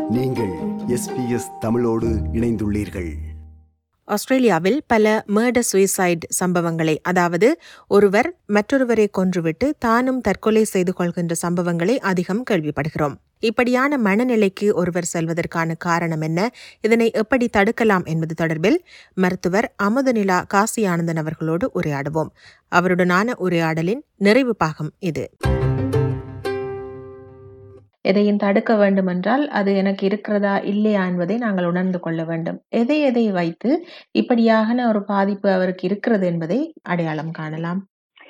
நீங்கள் எஸ்பிஎஸ் தமிழோடு இணைந்துள்ளீர்கள் ஆஸ்திரேலியாவில் பல மர்டர் சுயசைட் சம்பவங்களை அதாவது ஒருவர் மற்றொருவரை கொன்றுவிட்டு தானும் தற்கொலை செய்து கொள்கின்ற சம்பவங்களை அதிகம் கேள்விப்படுகிறோம் இப்படியான மனநிலைக்கு ஒருவர் செல்வதற்கான காரணம் என்ன இதனை எப்படி தடுக்கலாம் என்பது தொடர்பில் மருத்துவர் அமுதநிலா காசி ஆனந்தன் அவர்களோடு உரையாடுவோம் அவருடனான உரையாடலின் நிறைவு பாகம் இது எதையும் தடுக்க வேண்டுமென்றால் அது எனக்கு இருக்கிறதா இல்லையா என்பதை நாங்கள் உணர்ந்து கொள்ள வேண்டும் எதை எதை வைத்து இப்படியான ஒரு பாதிப்பு அவருக்கு இருக்கிறது என்பதை அடையாளம் காணலாம்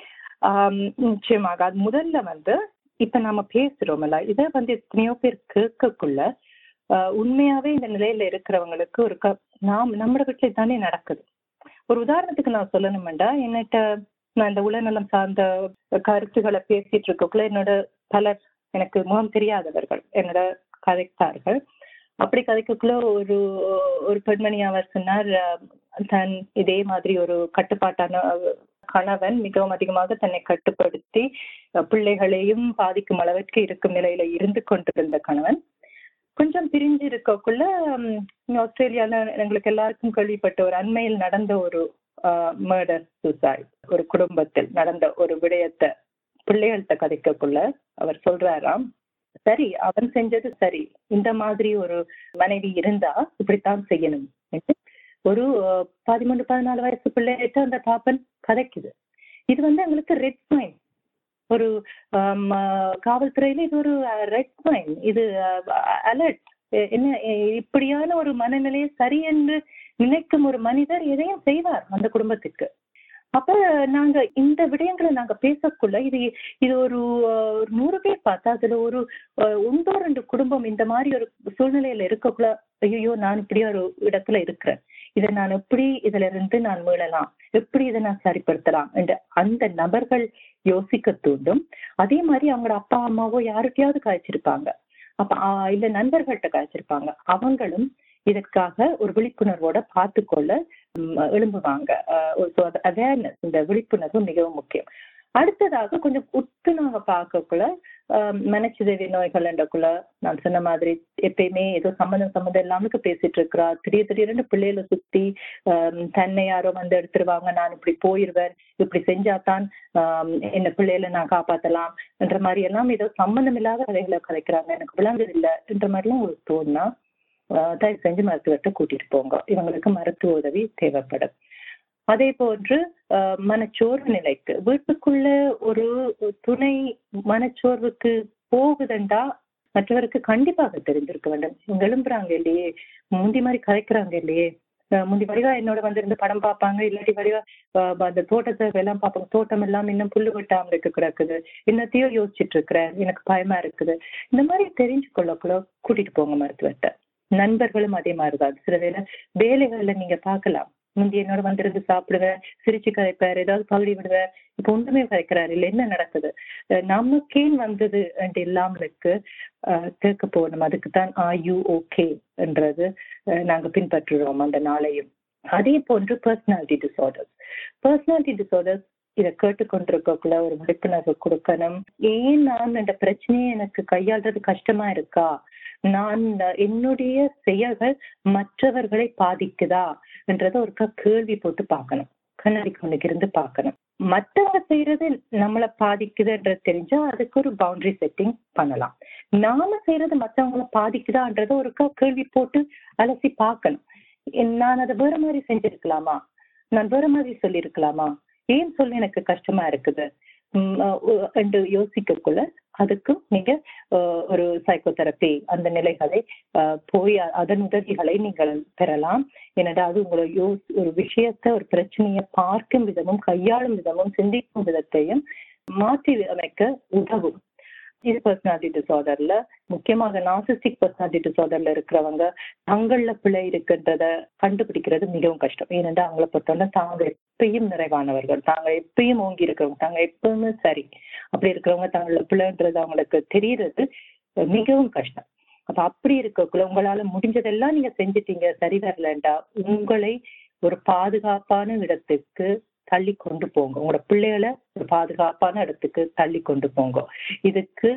ஆம், நிச்சயமாக அது முதல்ல வந்து இப்ப நாம பேசுறோம்ல இதை வந்து எத்தனையோ பேர் கேட்கக்குள்ள ஆஹ், உண்மையாவே இந்த நிலையில இருக்கிறவங்களுக்கு ஒரு க நாம் நம்ம வீட்டுல தானே நடக்குது ஒரு உதாரணத்துக்கு நான் சொல்லணுமெண்டா என்னட்ட நான் இந்த உளநலம் சார்ந்த கருத்துக்களை பேசிட்டு இருக்கக்குள்ள என்னோட பலர் எனக்கு முகம் தெரியாதவர்கள் என்னோட கதைத்தார்கள் அப்படி கதைக்கக்குள்ள ஒரு ஒரு பெண்மணி அவர் சொன்னார் ஆஹ், தன் இதே மாதிரி ஒரு கட்டுப்பாட்டான கணவன் மிகவும் அதிகமாக தன்னை கட்டுப்படுத்தி அஹ், பிள்ளைகளையும் பாதிக்கும் அளவிற்கு இருக்கும் நிலையில இருந்து கொண்டிருந்த கணவன் கொஞ்சம் பிரிஞ்சு இருக்கக்குள்ள ம், ஆஸ்திரேலியால எங்களுக்கு எல்லாருக்கும் கேள்விப்பட்ட ஒரு அண்மையில் நடந்த ஒரு மர்டர் சூசைட் ஒரு குடும்பத்தில் நடந்த ஒரு விடயத்தை பிள்ளைகள்கிட்ட கதைக்கக்குள்ள அவர் சொல்றாராம் சரி அவன் செஞ்சது சரி இந்த மாதிரி ஒரு மனைவி இருந்தா இப்படித்தான் செய்யணும் என்று ஒரு அஹ், பதிமூணு பதினாலு வயசு பிள்ளைகிட்ட அந்த பாப்பன் கதைக்குது இது வந்து எங்களுக்கு ரெட் ஃபைன் ஒரு ஆம், அஹ், காவல்துறையில இது ஒரு ரெட் ஃபைன் இது அலர்ட் என்ன எ- இப்படியான ஒரு மனநிலையை சரி என்று நினைக்கும் ஒரு மனிதர் எதையும் செய்வார் அந்த குடும்பத்துக்கு அப்ப நாங்க இந்த விடயங்களை நாங்க பேசக்குள்ள இது இது ஒரு அஹ், ஒரு நூறு பேர் பார்த்தா அதுல ஒரு அஹ், ஒன்றோ ரெண்டு குடும்பம் இந்த மாதிரி ஒரு சூழ்நிலையில இருக்கக்குள்ள ஐயோ நான் இப்படி ஒரு இடத்துல இருக்கிறேன் இதை நான் எப்படி இதுல இருந்து நான் மீளலாம் எப்படி இதை நான் சரிப்படுத்தலாம் என்ற அந்த நபர்கள் யோசிக்க தூண்டும் அதே மாதிரி அவங்களோட அப்பா அம்மாவோ யாருக்கையாவது காய்ச்சிருப்பாங்க அப்ப ஆஹ் இல்ல நண்பர்கள்ட்ட காய்ச்சிருப்பாங்க அவங்களும் இதற்காக ஒரு விழிப்புணர்வோட பார்த்துக்கொள்ள ம், எழும்புவாங்க அவேர்னஸ் இந்த விழிப்புணர்வு மிகவும் முக்கியம் அடுத்ததாக கொஞ்சம் உத்து நாங்க பார்க்கக்குள்ள ஆஹ், மனச்சிதைவு நோய்கள் என்றக்குள்ள நான் சொன்ன மாதிரி எப்பயுமே ஏதோ சம்மந்தம் சம்மந்தம் இல்லாமலுக்கு பேசிட்டு இருக்கிறா திடீர் திடீர்னு பிள்ளைகளை சுத்தி ஆஹ், தன்னை யாரோ வந்து எடுத்துருவாங்க நான் இப்படி போயிருவேன் இப்படி செஞ்சாதான் ஆஹ், என்ன பிள்ளைகளை நான் காப்பாத்தலாம் என்ற மாதிரி எல்லாம் ஏதோ சம்பந்தம் இல்லாத கதைகளை கதைக்கிறாங்க எனக்கு விளங்குது இல்லை என்ற மாதிரிலாம் உங்களுக்கு தோணுனா ஆஹ், தயவு செஞ்சு மருத்துவர்கிட்ட கூட்டிட்டு போங்க இவங்களுக்கு மருத்துவ உதவி தேவைப்படும் அதே போன்று ஆஹ், மனச்சோர்வு நிலைக்கு வீட்டுக்குள்ள ஒரு துணை மனச்சோர்வுக்கு போகுதுண்டா மற்றவருக்கு கண்டிப்பாக தெரிந்திருக்க வேண்டும் இவங்க எழும்புறாங்க இல்லையே முந்தி மாதிரி கதைக்கிறாங்க இல்லையே ஆஹ் முந்தி வடிவா என்னோட வந்திருந்து படம் பார்ப்பாங்க இல்லாட்டி வடிவா ஆஹ் அந்த தோட்டத்தை எல்லாம் பார்ப்பாங்க தோட்டம் எல்லாம் இன்னும் புல்லு வெட்டாம இருக்கு கிடக்குது என்னத்தையோ யோசிச்சுட்டு இருக்கிறேன் எனக்கு பயமா இருக்குது இந்த மாதிரி தெரிஞ்சு கொள்ளக்குள்ள கூட்டிட்டு போங்க மருத்துவர்கிட்ட நண்பர்களும் அதே மாதிரிதான் சில வேளை வேலைகள்ல நீங்க பார்க்கலாம் முந்தி என்னோட வந்திருந்து சாப்பிடுவேன் சிரிச்சு கதைப்பார் ஏதாவது பகுதி விடுவேன் இப்ப ஒன்றுமே கதைக்கிறாரு இல்ல என்ன நடக்குது அஹ் நமக்கேன் வந்தது என்று இல்லாமலுக்கு அஹ் கேட்க போகணும் அதுக்கு தான் ஆ யூ ஓகே என்றது அஹ் நாங்க பின்பற்றுறோம் அந்த நாளையும் அதே போன்று பர்சனாலிட்டி டிசார்டர்ஸ் பர்சனாலிட்டி டிசார்டர்ஸ் இதை கேட்டுக்கொண்டிருக்கக்குள்ள ஒரு விழிப்புணர்வு கொடுக்கணும் ஏன் நான் இந்த பிரச்சனையை எனக்கு கையாள்றது கஷ்டமா இருக்கா நான் என்னுடைய செயல்கள் மற்றவர்களை பாதிக்குதா என்றதை ஒரு கேள்வி போட்டு பார்க்கணும் கண்ணாடி கொண்டுக்கு இருந்து பார்க்கணும் மற்றவங்க செய்யறது நம்மளை பாதிக்குதுன்றது தெரிஞ்சா அதுக்கு ஒரு பவுண்டரி செட்டிங் பண்ணலாம் நாம செய்யறது மற்றவங்கள பாதிக்குதான்றத ஒரு க- கேள்வி போட்டு அலசி பார்க்கணும் என் நான் அதை வேற மாதிரி செஞ்சிருக்கலாமா நான் வேற மாதிரி சொல்லியிருக்கலாமா ஏன் சொல்லி எனக்கு கஷ்டமா இருக்குது உம் அஹ் உ- என்று யோசிக்கக்குள்ள அதுக்கும் நீங்க அஹ், ஒரு சைக்கோதெரப்பி அந்த நிலைகளை அஹ், போய் அ- அதன் உதவிகளை நீங்கள் பெறலாம் ஏனென்றால் அது உங்களை யோ ஒரு விஷயத்தை ஒரு பிரச்சனையை பார்க்கும் விதமும் கையாளும் விதமும் சிந்திக்கும் விதத்தையும் மாற்றி அமைக்க உதவும் இது பர்சனாலிட்டி டிசார்டர்ல முக்கியமாக நாசிஸ்டிக் பர்சனாலிட்டி டிசார்டர்ல இருக்கிறவங்க தங்கள்ல பிழை இருக்குன்றத கண்டுபிடிக்கிறது மிகவும் கஷ்டம் ஏனென்றால் அவங்கள பொறுத்தவரை தாங்க எப்பயும் நிறைவானவர்கள் தாங்க எப்பயும் ஓங்கி இருக்கிறவங்க தாங்க எப்பவுமே சரி அப்படி இருக்கிறவங்க தங்கள பிள்ளைன்றது அவங்களுக்கு தெரியறது மிகவும் கஷ்டம் அப்ப அப்படி இருக்கக்குள்ள உங்களால முடிஞ்சதெல்லாம் நீங்க செஞ்சுட்டீங்க சரி வரலண்டா உங்களை ஒரு பாதுகாப்பான இடத்துக்கு தள்ளி கொண்டு போங்க உங்களோட பிள்ளைகளை ஒரு பாதுகாப்பான இடத்துக்கு தள்ளி கொண்டு போங்க இதுக்கு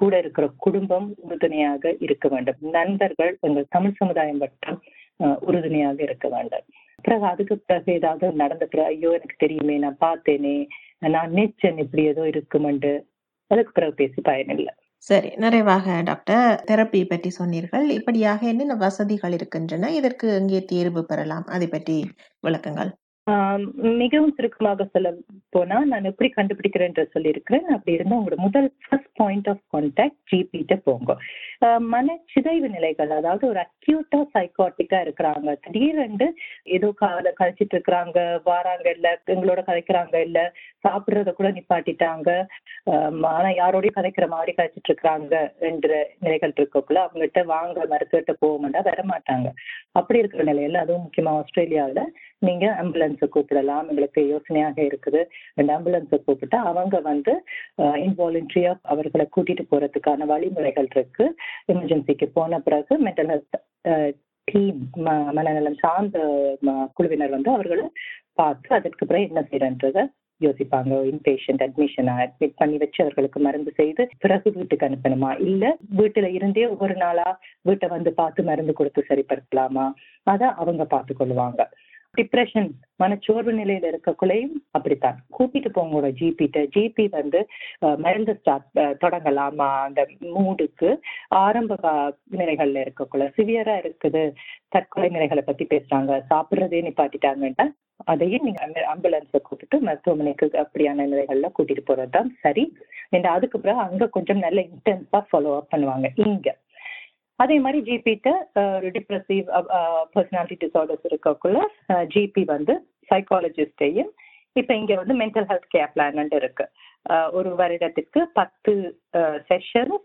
கூட இருக்கிற குடும்பம் உறுதுணையாக இருக்க வேண்டும் நண்பர்கள் எங்கள் தமிழ் சமுதாயம் மட்டும் அஹ், உறுதுணையாக இருக்க வேண்டும் பிறகு அதுக்கு பிறகு ஏதாவது நடந்த பிறகு ஐயோ எனக்கு தெரியுமே நான் பார்த்தேனே நான் நினைச்சேன் இப்படி ஏதோ இருக்குமெண்டு அதுக்கு பிறகு பேசி பயனில்லை சரி நிறைவாக டாக்டர் தெரப்பி பற்றி சொன்னீர்கள் இப்படியாக என்னென்ன வசதிகள் இருக்கின்றன இதற்கு எங்கே தீர்வு பெறலாம் அதை பற்றி விளக்குங்கள் ஆம், மிகவும் சுருக்கமாக சொல்ல போனா நான் எப்படி கண்டுபிடிக்கிறேன்ற சொல்லியிருக்கிறேன் அப்படி இருந்தா உங்களோட முதல் ஃபர்ஸ்ட் பாயிண்ட் ஆஃப் கான்டாக்ட் ஜிபிட்ட போங்க ஆஹ் மன சிதைவு நிலைகள் அதாவது ஒரு அக்யூட்டா சைக்காட்டிக்கா இருக்கிறாங்க திடீரென்று ஏதோ கால கழிச்சிட்டு இருக்கிறாங்க வாராங்க இல்ல எங்களோட கதைக்கிறாங்க இல்ல சாப்பிடுறத கூட நிப்பாட்டிட்டாங்க ஆம், ஆனா யாரோடய கதைக்கிற மாதிரி கழிச்சிட்டு இருக்கிறாங்க என்ற நிலைகள் இருக்கக்குள்ள அவங்ககிட்ட வாங்க மருத்துவர்கிட்ட போக மாட்டா வர மாட்டாங்க அப்படி இருக்கிற நிலையில அதுவும் முக்கியமா ஆஸ்திரேலியாவுல நீங்க ஆம்புலன்ஸை கூப்பிடலாம் எங்களுக்கு யோசனையாக இருக்குது ரெண்டு ஆம்புலன்ஸை கூப்பிட்டா அவங்க வந்து இன்வாலண்டரியா அவர்களை கூட்டிட்டு போறதுக்கான வழிமுறைகள் இருக்கு எமர்ஜென்சிக்கு போன பிறகு மென்டல் ஹெல்த் டீம் மனநலம் சார்ந்த ம- குழுவினர் வந்து அவர்களை பார்த்து அதற்கு பிறகு என்ன செய்யறன்றத யோசிப்பாங்க இன்பேஷண்ட் அட்மிஷனா அட்மிட் பண்ணி வச்சு அவர்களுக்கு மருந்து செய்து பிறகு வீட்டுக்கு அனுப்பணுமா இல்ல வீட்டுல இருந்தே ஒவ்வொரு நாளா வீட்டை வந்து பார்த்து மருந்து கொடுத்து சரிப்படுத்தலாமா அத அவங்க பார்த்து கொள்வாங்க டிப்ரெஷன் மனச்சோர்வு நிலையில இருக்கக்குள்ளேயும் அப்படித்தான் கூட்டிட்டு போங்களோட ஜிபிட்ட ஜிபி வந்து அஹ், மருந்து ஸ்டார்ட் தொடங்கலாமா அந்த மூடுக்கு ஆரம்ப கா- நிலைகள்ல இருக்கக்குள்ள சிவியரா இருக்குது தற்கொலை நிலைகளை பத்தி பேசுறாங்க சாப்பிடுறதே நிப்பாட்டிட்டாங்கன்னா அதையும் நீங்க ஆம்புலன்ஸை கூப்பிட்டு மருத்துவமனைக்கு அப்படியான நிலைகள்ல கூட்டிட்டு போறதுதான் சரி and அதுக்கு பிறகு அங்க கொஞ்சம் நல்ல இன்டென்ஸா ஃபாலோ அப் பண்ணுவாங்க இங்க அதே மாதிரி ஜிபிட்ட ஒரு டிப்ரெசிவ் பர்சனாலிட்டி டிசார்டர்ஸ் இருக்கக்குள்ள ஜிபி வந்து சைக்காலஜிஸ்டையும் இப்ப இங்க வந்து மென்டல் ஹெல்த் கேர் பிளான் இருக்கு அஹ், ஒரு வருடத்துக்கு பத்து செஷன்ஸ்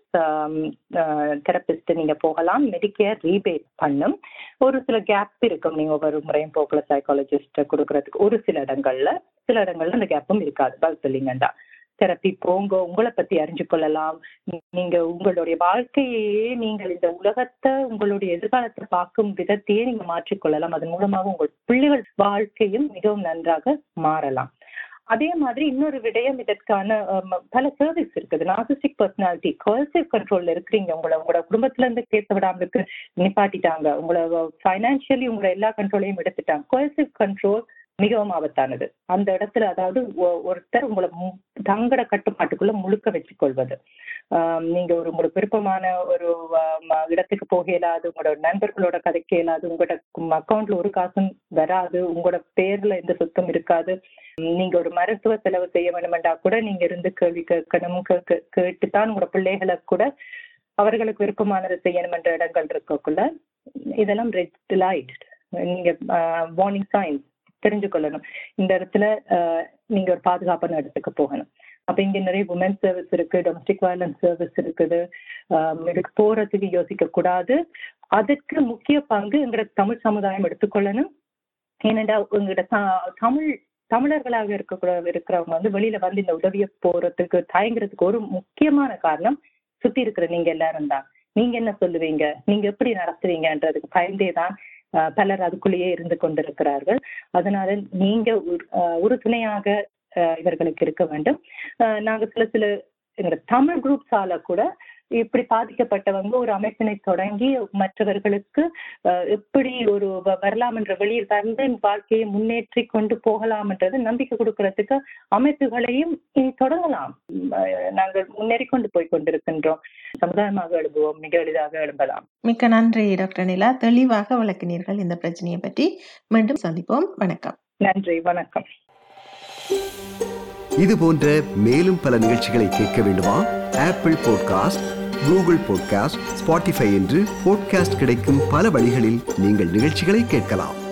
தெரபிஸ்ட் நீங்க போகலாம் மெடிக்கேர் ரீபேட் பண்ணும் ஒரு சில கேப் இருக்கும் நீங்க ஒவ்வொரு முறையும் போகல சைக்காலஜிஸ்ட் கொடுக்கறதுக்கு ஒரு சில இடங்கள்ல சில இடங்கள்ல அந்த கேப்பும் இருக்காது பதில் சொல்லிங்கண்டா தெரப்பி போங்க உங்களை பத்தி அறிஞ்சு கொள்ளலாம் நீங்க உங்களுடைய வாழ்க்கையையே நீங்கள் இந்த உலகத்தை உங்களுடைய எதிர்காலத்தை பார்க்கும் விதத்தையே நீங்க மாற்றிக்கொள்ளலாம் அதன் மூலமாக உங்கள் பிள்ளைகள் வாழ்க்கையும் மிகவும் நன்றாக மாறலாம் அதே மாதிரி இன்னொரு விடயம் இதற்கான அம், பல சர்வீஸ் இருக்குது நார்சிஸ்டிக் பர்சனாலிட்டி கோல்சிவ் கண்ட்ரோல்ல இருக்கிறீங்க உங்களை உங்களோட குடும்பத்துல இருந்து கேட்க விடாம இருக்கு நிப்பாட்டிட்டாங்க உங்களை ஃபைனான்சியலி உங்களோட எல்லா கண்ட்ரோலையும் எடுத்துட்டாங்க கோல்சிவ் கண்ட்ரோல் மிகவும் ஆபத்தானது அந்த இடத்துல அதாவது ஒ- ஒருத்தர் உங்களை மு- தங்கட கட்டுப்பாட்டுக்குள்ள முழுக்க வச்சுக்கொள்வது ஆம், நீங்க ஒரு உங்களுக்கு விருப்பமான ஒரு ஆம், இடத்துக்கு போக இயலாது உங்களோட நண்பர்களோட கதைக்க இயலாது உங்களோட அக்கௌண்ட்ல ஒரு காசும் வராது உங்களோட பேர்ல எந்த சொத்தும் இருக்காது உம், நீங்க ஒரு மருத்துவ செலவு செய்ய வேண்டுமெண்டா கூட நீங்க இருந்து கேள்வி கேட்கணும் கே- கே- கேட்டுத்தான் உங்களோட பிள்ளைகளை கூட அவர்களுக்கு விருப்பமானதை செய்யணும் என்ற இடங்கள் இருக்கக்குள்ள இதெல்லாம் ரெட் லைட் நீங்க வார்னிங் சைன்ஸ் தெரிஞ்சு கொள்ளணும் இந்த இடத்துல ஆஹ், நீங்க ஒரு பாதுகாப்பான இடத்துக்கு போகணும் அப்ப இங்க நிறைய உமன் சர்வீஸ் இருக்கு டொமஸ்டிக் வயலன்ஸ் சர்வீஸ் இருக்குது ஆஹ், இதுக்கு போறதுக்கு யோசிக்க கூடாது அதுக்கு முக்கிய பங்கு எங்களோட தமிழ் சமுதாயம் எடுத்துக்கொள்ளணும் ஏனென்றா எங்களோட த- தமிழ் தமிழர்களாக இருக்க இருக்கிறவங்க வந்து வெளியில வந்து இந்த உதவியை போறதுக்கு தயங்குறதுக்கு ஒரு முக்கியமான காரணம் சுத்தி இருக்கிற நீங்க எல்லாரும் தான் நீங்க என்ன சொல்லுவீங்க நீங்க எப்படி நடத்துவீங்கன்றதுக்கு பயந்தே தான் ஆஹ், பலர் அதுக்குள்ளேயே இருந்து கொண்டிருக்கிறார்கள் அதனால நீங்க உறு- ஆஹ், உறுதுணையாக ஆஹ், இவர்களுக்கு இருக்க வேண்டும் ஆஹ், நாங்க சில சில எங்களோட தமிழ் குரூப்ஸால கூட இப்படி பாதிக்கப்பட்டவங்க ஒரு அமைப்பினை தொடங்கி மற்றவர்களுக்கு ஆஹ், எப்படி ஒரு வ- வரலாம் என்ற வெளியில் வந்து வாழ்க்கையை முன்னேற்றி கொண்டு போகலாம் என்றது நம்பிக்கை கொடுக்கறதுக்கு அமைப்புகளையும் இனி தொடங்கலாம் உம், ஆஹ், நாங்கள் முன்னேறி கொண்டு போய் கொண்டிருக்கின்றோம் சமுதாயமாக எழுதுவோம் மிக எளிதாக எழும்பலாம் மிக்க நன்றி டாக்டர் நிலா தெளிவாக விளக்கினீர்கள் இந்த பிரச்சனையை பற்றி மீண்டும் சந்திப்போம் வணக்கம் நன்றி வணக்கம் இது போன்ற மேலும் பல நிகழ்ச்சிகளை கேட்க வேண்டுமா Apple podcast Google podcast Spotify என்று பாட்காஸ்ட் கிடைக்கும் பல வழிகளில் நீங்கள் நிகழ்ச்சிகளை கேட்கலாம்